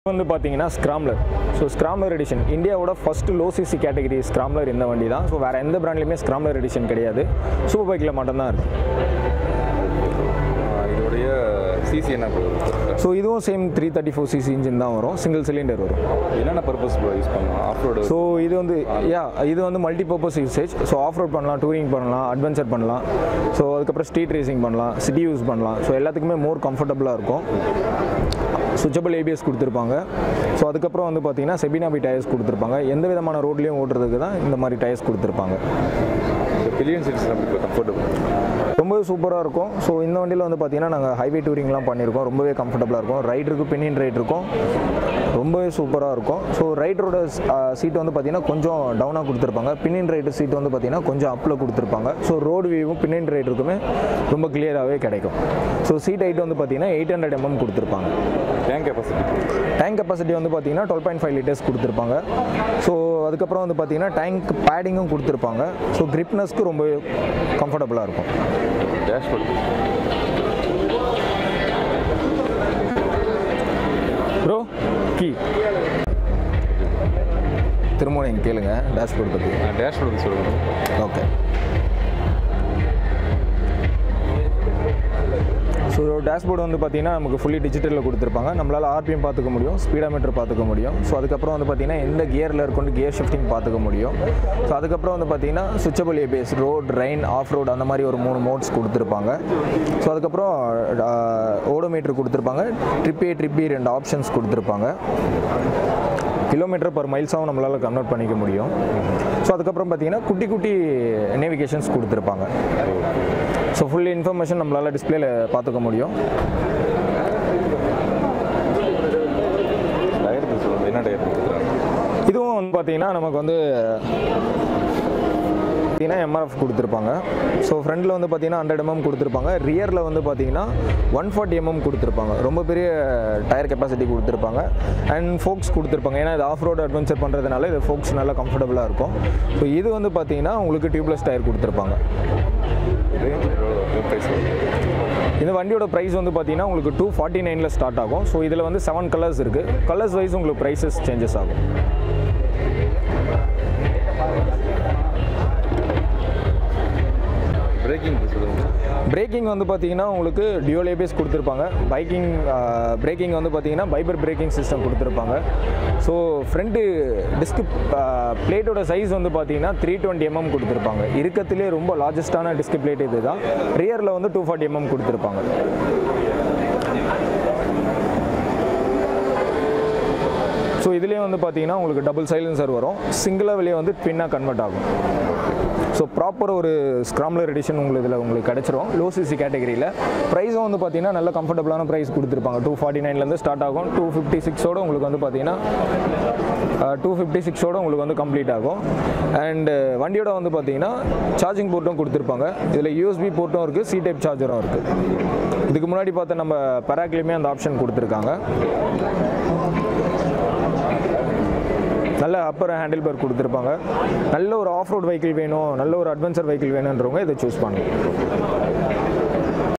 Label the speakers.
Speaker 1: வந்து பார்த்தீங்கன்னா scrambler so scrambler edition இந்தியாவோட first low CC category scrambler இந்த வண்டி தான் ஸோ வேறு எந்த பிராண்ட்லையுமே ஸ்க்ராம்லர் எடிஷன் கிடையாது சூப்பர் பைக்கில் மட்டும்தான் இருக்குது
Speaker 2: இதோடைய சிசி என்ன bro?
Speaker 1: ஸோ இதுவும் same three thirty four CC engine தான் வரும் சிங்கிள் சிலிண்டர் வரும்
Speaker 2: என்னென்ன பர்பஸ் யூஸ் பண்ணலாம் ஆஃப் ரோடு
Speaker 1: ஸோ இது வந்து யா இது வந்து multi purpose usage so off road பண்ணலாம் டூரிங் பண்ணலாம் அட்வென்ச்சர் பண்ணலாம் ஸோ அதுக்கப்புறம் ஸ்ட்ரீட் ரேசிங் பண்ணலாம் சிட்டி யூஸ் பண்ணலாம் ஸோ எல்லாத்துக்குமே மோர் கம்ஃபர்டபுளாக இருக்கும் சுவிச்சபிள் ஏபிஎஸ் கொடுத்துருப்பாங்க ஸோ அதுக்கப்புறம் வந்து பார்த்தீங்கன்னா செபினாபி டயர்ஸ் கொடுத்துருப்பாங்க எந்த விதமான ரோட்லேயும் ஓட்டுறதுக்கு தான் இந்த மாதிரி டயர்ஸ் கொடுத்துருப்பாங்க
Speaker 2: இந்த பில்லியன் சீட்ஸ் நம்ம கம்ஃபர்டபுள்
Speaker 1: ரொம்பவே சூப்பராக இருக்கும் ஸோ இந்த வண்டியில் வந்து பார்த்தீங்கன்னா நாங்கள் ஹைவே டூரிங்லாம் பண்ணியிருக்கோம் ரொம்பவே கம்ஃபர்டபுளாக இருக்கும் ரைடருக்கு பின்னின் ரைட் இருக்கும் ரொம்பவே சூப்பராக இருக்கும் ஸோ ரைடரோட சீட் வந்து பார்த்தீங்கன்னா கொஞ்சம் டவுனாக கொடுத்துருப்பாங்க பின்னின் ரைட்டு சீட் வந்து பார்த்தீங்கன்னா கொஞ்சம் அப்பில் கொடுத்துருப்பாங்க ஸோ ரோடு வியூவும் பின்னின் ரைடருக்குமே ரொம்ப கிளியராகவே கிடைக்கும் ஸோ சீட் ஹைட் வந்து பார்த்தீங்கன்னா எயிட் ஹண்ட்ரட் எம்எம் கொடுத்துருப்பாங்க
Speaker 2: டேங்க் கெப்பாசிட்டி
Speaker 1: டேங்க் கெப்பாசிட்டி வந்து பார்த்தீங்கன்னா டுவெல் பாயிண்ட் ஃபைவ் லிட்டர்ஸ் கொடுத்துருப்பாங்க ஸோ அதுக்கப்புறம் வந்து பார்த்தீங்கன்னா டேங்க் பேடிங்கும் கொடுத்துருப்பாங்க ஸோ கிரிப்னஸ்க்கு ரொம்ப கம்ஃபர்டபுளாக இருக்கும்
Speaker 2: டேஷ்போர்ட்
Speaker 1: ப்ரோ கீ திரும்ப நீங்கள் கேளுங்க டேஷ்போர்ட் பற்றி
Speaker 2: டேஷ்போர்ட் சொல்லுங்கள்
Speaker 1: ஓகே ஸோ டேஷ்போர்டு வந்து பார்த்தீங்கன்னா நமக்கு ஃபுல்லி டிஜிட்டலில் கொடுத்துருப்பாங்க நம்மளால் ஆர்பிஎம் பார்த்துக்க முடியும் ஸ்பீடாமீட்டர் பார்த்துக்க முடியும் ஸோ அதுக்கப்புறம் வந்து பார்த்தீங்கன்னா எந்த கியரில் இருக்குன்னு கியர் ஷிஃப்டிங் பார்த்துக்க முடியும் ஸோ அதுக்கப்புறம் வந்து பார்த்தீங்கன்னா switchable ABS road rain off road அந்த மாதிரி ஒரு மூணு மோட்ஸ் கொடுத்துருப்பாங்க ஸோ அதுக்கப்புறம் ஓடோமீட்டர் கொடுத்துருப்பாங்க ட்ரிப் ஏ ட்ரிப் பி ரெண்டு ஆப்ஷன்ஸ் கொடுத்துருப்பாங்க கிலோமீட்டர் பர் மைல்ஸாகவும் நம்மளால் கன்வெர்ட் பண்ணிக்க முடியும் ஸோ அதுக்கப்புறம் பார்த்தீங்கன்னா குட்டி குட்டி நேவிகேஷன்ஸ் கொடுத்துருப்பாங்க ஸோ ஃபுல் இன்ஃபர்மேஷன் நம்மளால் டிஸ்பிளேல பார்த்துக்க முடியும்
Speaker 2: டயர் சொல்லுங்கள் என்ன டயர் கொடுக்குறாங்க
Speaker 1: இதுவும் வந்து பார்த்தீங்கன்னா நமக்கு வந்து பார்த்தீங்கன்னா எம்ஆர்எஃப் கொடுத்துருப்பாங்க ஸோ ஃப்ரண்டில் வந்து பார்த்தீங்கன்னா ஹண்ட்ரட் எம்எம் கொடுத்துருப்பாங்க ரியரில் வந்து பார்த்தீங்கன்னா ஒன் ஃபார்ட்டி எம்எம் கொடுத்துருப்பாங்க ரொம்ப பெரிய டயர் கெப்பாசிட்டி கொடுத்துருப்பாங்க அண்ட் ஃபோக்ஸ் கொடுத்துருப்பாங்க ஏன்னா இது ஆஃப் ரோடு அட்வென்ச்சர் பண்ணுறதுனால இது ஃபோக்ஸ் நல்லா கம்ஃபர்டபுளாக இருக்கும் ஸோ இது வந்து பார்த்தீங்கன்னா உங்களுக்கு டியூப்லெஸ் டயர் கொடுத்துருப்பாங்க
Speaker 2: ரேஞ்ச் எவ்வளோ ப்ரைஸ்
Speaker 1: இந்த வண்டியோட ப்ரைஸ் வந்து பார்த்தீங்கன்னா உங்களுக்கு டூ ஃபார்ட்டி நைனில் ஸ்டார்ட் ஆகும் ஸோ இதில் வந்து செவன் கலர்ஸ் இருக்குது கலர்ஸ் வைஸ் உங்களுக்கு ப்ரைஸஸ் சேஞ்சஸ் ஆகும்
Speaker 2: பிரேக்கிங் சொல்லுங்கள்
Speaker 1: பிரேக்கிங் வந்து பார்த்தீங்கன்னா உங்களுக்கு டியூல் ஏபிஎஸ் கொடுத்துருப்பாங்க பைக்கிங் பிரேக்கிங் வந்து பார்த்தீங்கன்னா பைபர் பிரேக்கிங் சிஸ்டம் கொடுத்துருப்பாங்க ஸோ ஃப்ரண்ட்டு டிஸ்க் பிளேட்டோட சைஸ் வந்து பார்த்தீங்கன்னா த்ரீ டுவெண்ட்டி எம்எம் கொடுத்துருப்பாங்க இருக்கத்திலே ரொம்ப லார்ஜஸ்டான டிஸ்க் பிளேட் இது தான் ரியரில் வந்து டூ ஃபார்ட்டி எம்எம் கொடுத்துருப்பாங்க ஸோ இதுலேயே வந்து பார்த்தீங்கன்னா உங்களுக்கு டபுள் சைலன்சர் வரும் சிங்கிளாக வெளியே வந்து ட்வின்னாக கன்வெர்ட் ஆகும் ஸோ ப்ராப்பர் ஒரு ஸ்க்ராம்லர் எடிஷன் உங்களுக்கு இதில் உங்களுக்கு கிடச்சிரும் லோ சிசி கேட்டகரியில் ப்ரைஸும் வந்து பார்த்தீங்கன்னா நல்ல கம்ஃபர்டபுளான ப்ரைஸ் கொடுத்துருப்பாங்க டூ ஃபார்ட்டி நைன்லேருந்து ஸ்டார்ட் ஆகும் டூ ஃபிஃப்டி சிக்ஸோட உங்களுக்கு வந்து பார்த்தீங்கன்னா டூ ஃபிஃப்டி சிக்ஸோட உங்களுக்கு வந்து கம்ப்ளீட் ஆகும் அண்டு வண்டியோட வந்து பார்த்தீங்கன்னா சார்ஜிங் போர்ட்டும் கொடுத்துருப்பாங்க இதில் யூஎஸ்பி போர்ட்டும் இருக்குது சி டைப் சார்ஜரும் இருக்குது இதுக்கு முன்னாடி பார்த்த நம்ம பராக்லேயுமே அந்த ஆப்ஷன் கொடுத்துருக்காங்க நல்ல அப்பர் ஹேண்டில் பார் கொடுத்துருப்பாங்க நல்ல ஒரு ஆஃப் ரோட் வெஹிக்கிள் வேணும் நல்ல ஒரு அட்வென்ச்சர் வெஹிக்கிள் வேணுன்றவங்க இதை சூஸ் பண்ணுங்க